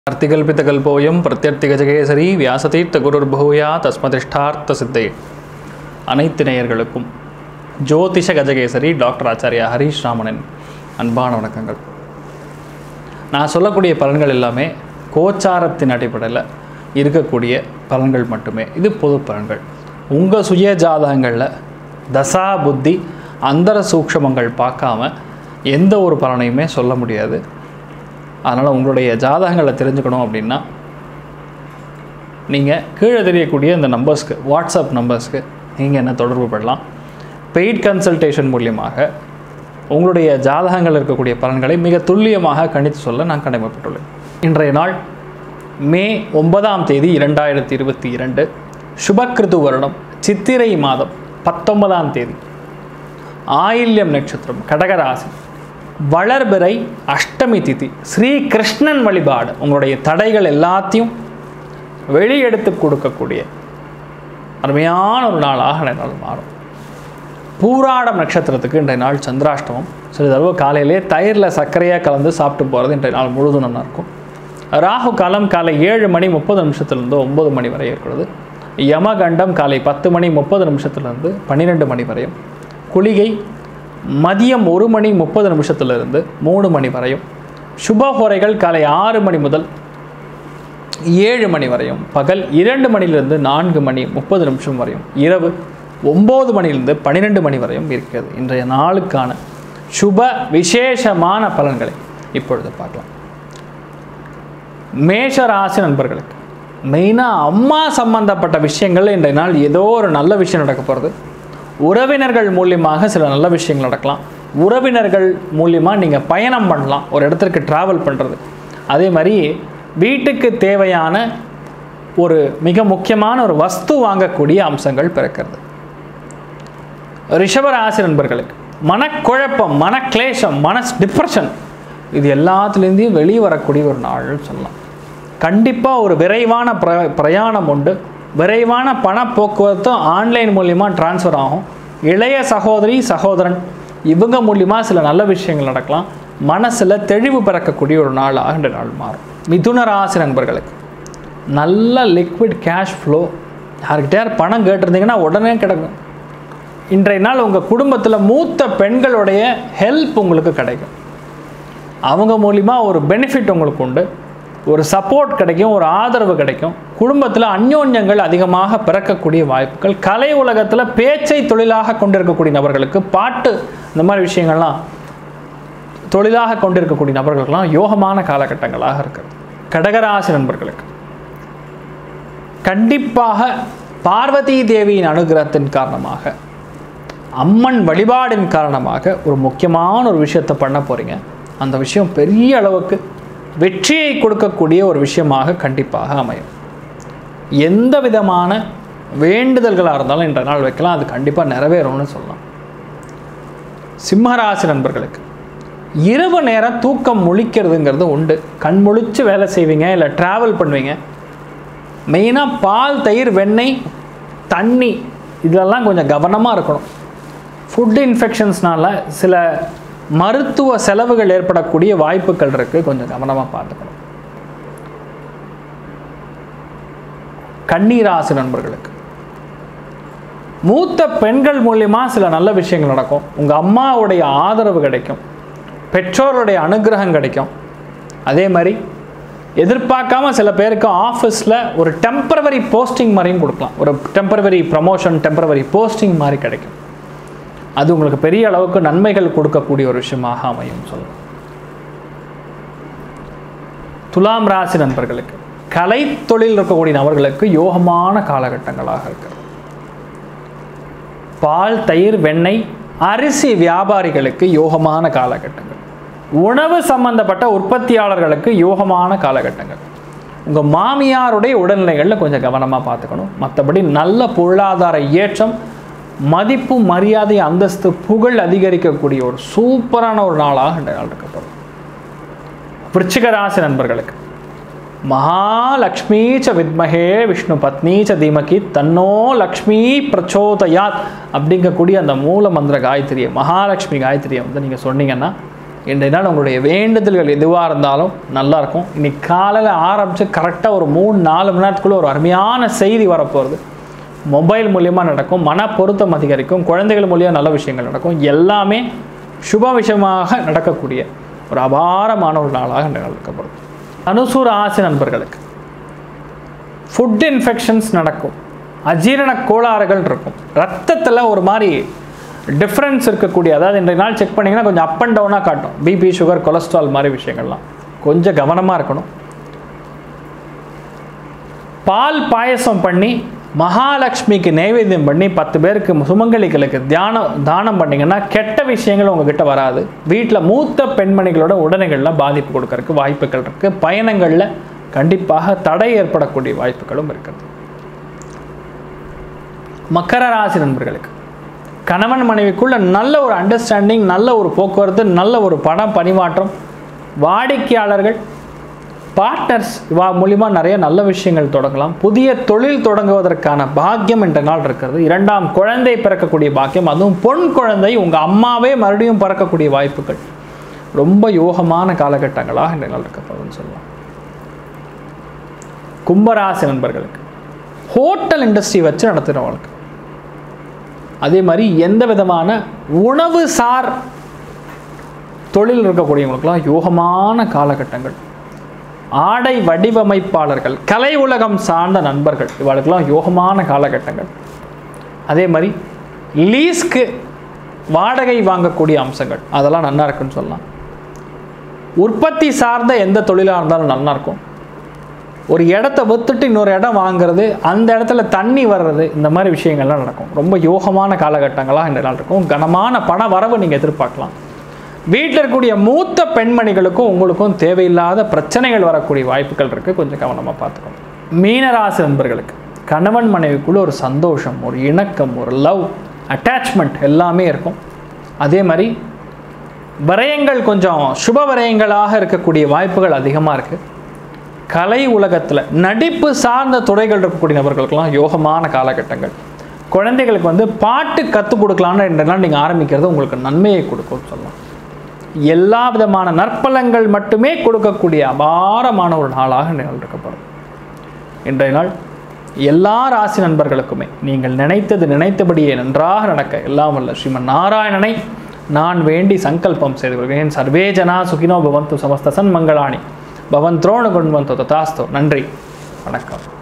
அர்த்திகல்பிதகல்போயம் பிரத்யர்த்திகஜகேசரி வியாசதீர்த்த குருர்பூயா தஸ்மதிஷ்டார்த்த சித்தே அனைத்து நேயர்களுக்கும் ஜோதிஷ கஜகேசரி டாக்டர் ஆச்சாரியா ஹரீஷ் ராமனின் அன்பான வணக்கங்கள் நான் சொல்லக்கூடிய பலன்கள் எல்லாமே கோச்சாரத்தின் அடிப்படையில் இருக்கக்கூடிய பலன்கள் மட்டுமே இது பொது பலன்கள் உங்கள் சுய ஜாதகங்களில் தசா புத்தி அந்தர சூக்ஷமங்கள் பார்க்காம எந்த ஒரு பலனையுமே சொல்ல முடியாது அதனால் உங்களுடைய ஜாதகங்களை தெரிஞ்சுக்கணும் அப்படின்னா நீங்கள் கீழே தெரியக்கூடிய இந்த நம்பர்ஸ்க்கு வாட்ஸ்அப் நம்பர்ஸ்க்கு நீங்கள் என்ன தொடர்பு படலாம் பெய்ட் கன்சல்டேஷன் மூலியமாக உங்களுடைய ஜாதகங்கள் இருக்கக்கூடிய பலன்களை மிக துல்லியமாக கணித்து சொல்ல நான் கடமைப்பட்டுள்ளேன் இன்றைய நாள் மே ஒன்பதாம் தேதி இரண்டாயிரத்தி இருபத்தி இரண்டு சுபக்கிருது வருடம் சித்திரை மாதம் பத்தொன்பதாம் தேதி ஆயில்யம் நட்சத்திரம் கடகராசி வளர்பிறை அஷ்டமி திதி ஸ்ரீ கிருஷ்ணன் வழிபாடு உங்களுடைய தடைகள் எல்லாத்தையும் வெளியெடுத்து கொடுக்கக்கூடிய அருமையான ஒரு நாளாக இன்றைய நாள் மாறும் பூராடம் நட்சத்திரத்துக்கு இன்றைய நாள் சந்திராஷ்டமம் சிறிதளவு காலையிலே தயிரில் சர்க்கரையாக கலந்து சாப்பிட்டு போகிறது இன்றைய நாள் முழுதும் நல்லா இருக்கும் ராகு காலம் காலை ஏழு மணி முப்பது நிமிஷத்துலேருந்து ஒம்பது மணி வரை இருக்கிறது யமகண்டம் காலை பத்து மணி முப்பது நிமிஷத்துலேருந்து பன்னிரெண்டு மணி வரையும் குளிகை மதியம் ஒரு மணி முப்பது நிமிஷத்துலேருந்து மூணு மணி வரையும் சுபஹோரைகள் காலை ஆறு மணி முதல் ஏழு மணி வரையும் பகல் இரண்டு மணிலிருந்து நான்கு மணி முப்பது நிமிஷம் வரையும் இரவு ஒம்பது மணிலிருந்து பன்னிரெண்டு மணி வரையும் இருக்கிறது இன்றைய நாளுக்கான சுப விசேஷமான பலன்களை இப்பொழுது பார்க்கலாம் மேஷ ராசி நண்பர்களுக்கு மெயினாக அம்மா சம்பந்தப்பட்ட விஷயங்கள் இன்றைய நாள் ஏதோ ஒரு நல்ல விஷயம் நடக்க போகிறது உறவினர்கள் மூலியமாக சில நல்ல விஷயங்கள் நடக்கலாம் உறவினர்கள் மூலியமாக நீங்கள் பயணம் பண்ணலாம் ஒரு இடத்திற்கு ட்ராவல் பண்ணுறது அதே மாதிரி வீட்டுக்கு தேவையான ஒரு மிக முக்கியமான ஒரு வஸ்து வாங்கக்கூடிய அம்சங்கள் பிறக்கிறது ரிஷபராசி நண்பர்களுக்கு மனக்குழப்பம் மனக்லேஷம் மன டிப்ரெஷன் இது எல்லாத்துலேருந்தையும் வெளியே வரக்கூடிய ஒரு நாள்னு சொல்லலாம் கண்டிப்பாக ஒரு விரைவான பிர பிரயாணம் உண்டு விரைவான பண போக்குவரத்தும் ஆன்லைன் மூலிமா டிரான்ஸ்ஃபர் ஆகும் இளைய சகோதரி சகோதரன் இவங்க மூலிமா சில நல்ல விஷயங்கள் நடக்கலாம் மனசில் தெளிவு பிறக்கக்கூடிய ஒரு நாளாக இந்த நாள் மாறும் மிதுன ராசி நண்பர்களுக்கு நல்ல லிக்விட் கேஷ் ஃப்ளோ யாருக்கிட்டே பணம் கேட்டிருந்தீங்கன்னா உடனே கிடைக்கும் இன்றைய நாள் உங்கள் குடும்பத்தில் மூத்த பெண்களுடைய ஹெல்ப் உங்களுக்கு கிடைக்கும் அவங்க மூலிமா ஒரு பெனிஃபிட் உங்களுக்கு உண்டு ஒரு சப்போர்ட் கிடைக்கும் ஒரு ஆதரவு கிடைக்கும் குடும்பத்தில் அந்யோன்யங்கள் அதிகமாக பிறக்கக்கூடிய வாய்ப்புகள் கலை உலகத்தில் பேச்சை தொழிலாக கொண்டிருக்கக்கூடிய நபர்களுக்கு பாட்டு இந்த மாதிரி விஷயங்கள்லாம் தொழிலாக கொண்டிருக்கக்கூடிய நபர்களுக்கெல்லாம் யோகமான காலகட்டங்களாக இருக்குது கடகராசி நண்பர்களுக்கு கண்டிப்பாக பார்வதி தேவியின் அனுகிரகத்தின் காரணமாக அம்மன் வழிபாடின் காரணமாக ஒரு முக்கியமான ஒரு விஷயத்தை பண்ண போகிறீங்க அந்த விஷயம் பெரிய அளவுக்கு வெற்றியை கொடுக்கக்கூடிய ஒரு விஷயமாக கண்டிப்பாக அமையும் எந்த விதமான வேண்டுதல்களாக இருந்தாலும் இன்ற நாள் வைக்கலாம் அது கண்டிப்பாக நிறைவேறும்னு சொல்லலாம் சிம்மராசி நண்பர்களுக்கு இரவு நேரம் தூக்கம் முழிக்கிறதுங்கிறது உண்டு கண் முழிச்சு வேலை செய்வீங்க இல்லை ட்ராவல் பண்ணுவீங்க மெயினாக பால் தயிர் வெண்ணெய் தண்ணி இதெல்லாம் கொஞ்சம் கவனமாக இருக்கணும் ஃபுட் இன்ஃபெக்ஷன்ஸ்னால சில மருத்துவ செலவுகள் ஏற்படக்கூடிய வாய்ப்புகள் இருக்குது கொஞ்சம் கவனமாக பார்த்துக்கணும் கண்ணீராசி நண்பர்களுக்கு மூத்த பெண்கள் மூலியமா சில நல்ல விஷயங்கள் நடக்கும் உங்கள் அம்மாவுடைய ஆதரவு கிடைக்கும் பெற்றோருடைய அனுகிரகம் கிடைக்கும் அதே மாதிரி எதிர்பார்க்காம சில பேருக்கு ஆஃபீஸில் ஒரு டெம்பரவரி போஸ்டிங் மாதிரியும் கொடுக்கலாம் ஒரு டெம்பரவரி ப்ரமோஷன் டெம்பரவரி போஸ்டிங் மாதிரி கிடைக்கும் அது உங்களுக்கு பெரிய அளவுக்கு நன்மைகள் கொடுக்கக்கூடிய ஒரு விஷயமாக அமையும் சொல்லலாம் துலாம் ராசி நண்பர்களுக்கு கலை தொழில் இருக்கக்கூடிய நபர்களுக்கு யோகமான காலகட்டங்களாக இருக்கிறது பால் தயிர் வெண்ணெய் அரிசி வியாபாரிகளுக்கு யோகமான காலகட்டங்கள் உணவு சம்பந்தப்பட்ட உற்பத்தியாளர்களுக்கு யோகமான காலகட்டங்கள் உங்கள் மாமியாருடைய உடல்நிலைகளில் கொஞ்சம் கவனமாக பார்த்துக்கணும் மற்றபடி நல்ல பொருளாதார ஏற்றம் மதிப்பு மரியாதை அந்தஸ்து புகழ் அதிகரிக்கக்கூடிய ஒரு சூப்பரான ஒரு நாளாக இந்த நாள் இருக்கப்படும் விருச்சிக ராசி நண்பர்களுக்கு மகாலட்சுமி ச வித்மகே விஷ்ணு பத்னி ச தீமகி தன்னோ லக்ஷ்மி பிரச்சோதயாத் அப்படிங்கக்கூடிய அந்த மூல மந்திர காயத்ரியை மகாலட்சுமி காயத்ரியை வந்து நீங்கள் சொன்னீங்கன்னா இன்றைய நாள் உங்களுடைய வேண்டுதல்கள் எதுவாக இருந்தாலும் நல்லாயிருக்கும் இன்னைக்கு காலையில் ஆரம்பித்து கரெக்டாக ஒரு மூணு நாலு மணி நேரத்துக்குள்ளே ஒரு அருமையான செய்தி வரப்போகுது மொபைல் மூலியமாக நடக்கும் மன பொருத்தம் அதிகரிக்கும் குழந்தைகள் மூலியம் நல்ல விஷயங்கள் நடக்கும் எல்லாமே சுப விஷயமாக நடக்கக்கூடிய ஒரு அபாரமான ஒரு நாளாக இந்த நாள் இருக்கப்படுது அனுசூர ஆசை நண்பர்களுக்கு ஃபுட் இன்ஃபெக்ஷன்ஸ் நடக்கும் அஜீரண கோளாறுகள் இருக்கும் ரத்தத்தில் ஒரு மாதிரி டிஃப்ரென்ஸ் இருக்கக்கூடிய அதாவது இன்றைய நாள் செக் பண்ணிங்கன்னா கொஞ்சம் அப் அண்ட் டவுனாக காட்டும் பிபி சுகர் கொலஸ்ட்ரால் மாதிரி விஷயங்கள்லாம் கொஞ்சம் கவனமாக இருக்கணும் பால் பாயசம் பண்ணி மகாலட்சுமிக்கு நைவேத்தியம் பண்ணி பத்து பேருக்கு சுமங்கலிகளுக்கு தியானம் தானம் பண்ணிங்கன்னா கெட்ட விஷயங்கள் உங்ககிட்ட வராது வீட்டில் மூத்த பெண்மணிகளோட உடனைகளில் பாதிப்பு கொடுக்கறதுக்கு வாய்ப்புகள் இருக்குது பயணங்களில் கண்டிப்பாக தடை ஏற்படக்கூடிய வாய்ப்புகளும் இருக்கிறது மக்கர ராசி நண்பர்களுக்கு கணவன் மனைவிக்குள்ள நல்ல ஒரு அண்டர்ஸ்டாண்டிங் நல்ல ஒரு போக்குவரத்து நல்ல ஒரு பணம் பரிமாற்றம் வாடிக்கையாளர்கள் பார்ட்னர்ஸ் இவா மூலிமா நிறைய நல்ல விஷயங்கள் தொடங்கலாம் புதிய தொழில் தொடங்குவதற்கான பாக்கியம் என்ற நாள் இருக்கிறது இரண்டாம் குழந்தை பிறக்கக்கூடிய பாக்கியம் அதுவும் பொன் குழந்தை உங்கள் அம்மாவே மறுபடியும் பிறக்கக்கூடிய வாய்ப்புகள் ரொம்ப யோகமான காலகட்டங்களாக இந்த நாள் இருக்கப்படுதுன்னு சொல்லலாம் கும்பராசி நண்பர்களுக்கு ஹோட்டல் இண்டஸ்ட்ரி வச்சு நடத்துகிறவங்களுக்கு அதே மாதிரி எந்த விதமான உணவு சார் தொழில் இருக்கக்கூடியவங்களுக்கெல்லாம் யோகமான காலகட்டங்கள் ஆடை வடிவமைப்பாளர்கள் கலை உலகம் சார்ந்த நண்பர்கள் இவளுக்கெல்லாம் யோகமான காலகட்டங்கள் அதே மாதிரி லீஸ்க்கு வாடகை வாங்கக்கூடிய அம்சங்கள் அதெல்லாம் நல்லா இருக்குன்னு சொல்லலாம் உற்பத்தி சார்ந்த எந்த தொழிலாக இருந்தாலும் நல்லா இருக்கும் ஒரு இடத்த வித்துட்டு இன்னொரு இடம் வாங்குறது அந்த இடத்துல தண்ணி வர்றது இந்த மாதிரி விஷயங்கள்லாம் நடக்கும் ரொம்ப யோகமான காலகட்டங்களாக இந்த நாள் இருக்கும் கனமான பண வரவு நீங்கள் எதிர்பார்க்கலாம் வீட்டில் இருக்கக்கூடிய மூத்த பெண்மணிகளுக்கும் உங்களுக்கும் தேவையில்லாத பிரச்சனைகள் வரக்கூடிய வாய்ப்புகள் இருக்குது கொஞ்சம் கவனமாக பார்த்துக்கணும் மீனராசி நண்பர்களுக்கு கணவன் மனைவிக்குள்ள ஒரு சந்தோஷம் ஒரு இணக்கம் ஒரு லவ் அட்டாச்மெண்ட் எல்லாமே இருக்கும் அதே மாதிரி விரயங்கள் கொஞ்சம் சுப விரயங்களாக இருக்கக்கூடிய வாய்ப்புகள் அதிகமாக இருக்குது கலை உலகத்தில் நடிப்பு சார்ந்த துறைகள் இருக்கக்கூடிய நபர்களுக்கெல்லாம் யோகமான காலகட்டங்கள் குழந்தைகளுக்கு வந்து பாட்டு கற்றுக் கொடுக்கலான்னு ரெண்டு நாள் நீங்கள் ஆரம்பிக்கிறது உங்களுக்கு நன்மையை கொடுக்கும்னு சொல்லலாம் எல்லா விதமான நற்பலங்கள் மட்டுமே கொடுக்கக்கூடிய அபாரமான ஒரு நாளாக இந்த நாள் இருக்கப்படும் இன்றைய நாள் எல்லா ராசி நண்பர்களுக்குமே நீங்கள் நினைத்தது நினைத்தபடியே நன்றாக நடக்க எல்லாம் வல்ல ஸ்ரீமன் நாராயணனை நான் வேண்டி சங்கல்பம் செய்து கொள்கிறேன் சர்வே ஜனா சுகினோ பவந்து சமஸ்த சன்மங்களாணி பவன் துரோண குண்வந்தோ ததாஸ்தோ நன்றி வணக்கம்